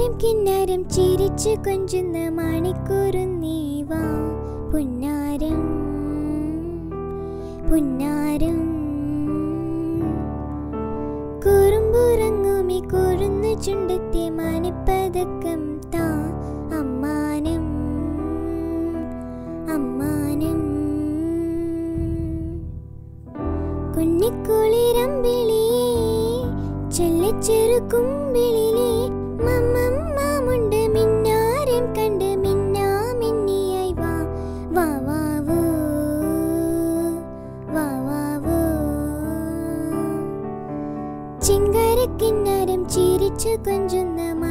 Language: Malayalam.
കിന്നാരം ചിരിച്ചു കൊഞ്ചുന്ന മണിക്കൂറുന്നീ വാ പുന്നാരം പുന്നാരം കുറുമ്പുറങ്ങുമി കുറുന്നു ചുണ്ടത്തെ മണിപ്പതക്കം താ അമ്മാനം അമ്മാനം കുഞ്ഞിക്കുളിരമ്പിളിയേ ചെല്ലച്ചെറുക്കുമ്പിളിലേ മമ്മമ്മാമുണ്ട് മിന്നാരം കണ്ട് മിന്നാ മിന്നിയായി വാ വാ വാവൂ വാ വാവൂ ചിങ്കാരക്കിന്നാരം ചിരിച്ചു കൊഞ്ചുന്ന